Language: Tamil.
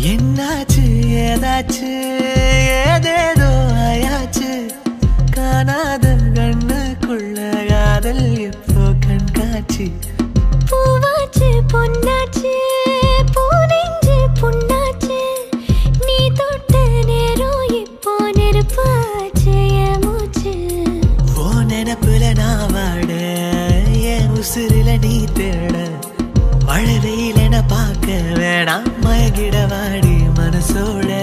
என்னாச்சு ஏதாச்சு ஏதேதோ ஆயாச்சு காணாத கண்ணுக்குள்ள காதல் இப்போ கண்காட்சி பூவாச்சு பொன்னாச்சு பூனெஞ்சு புண்ணாச்சு நீ தொட்ட நேரம் இப்போ நெருப்பாச்சு என் மூச்சு ஓ நினப்புல நான் வாட என் உசுரில நீ தேட மழை வெயில் என பார்க்க வேணாம் மயங்கிட வாடி மனசோட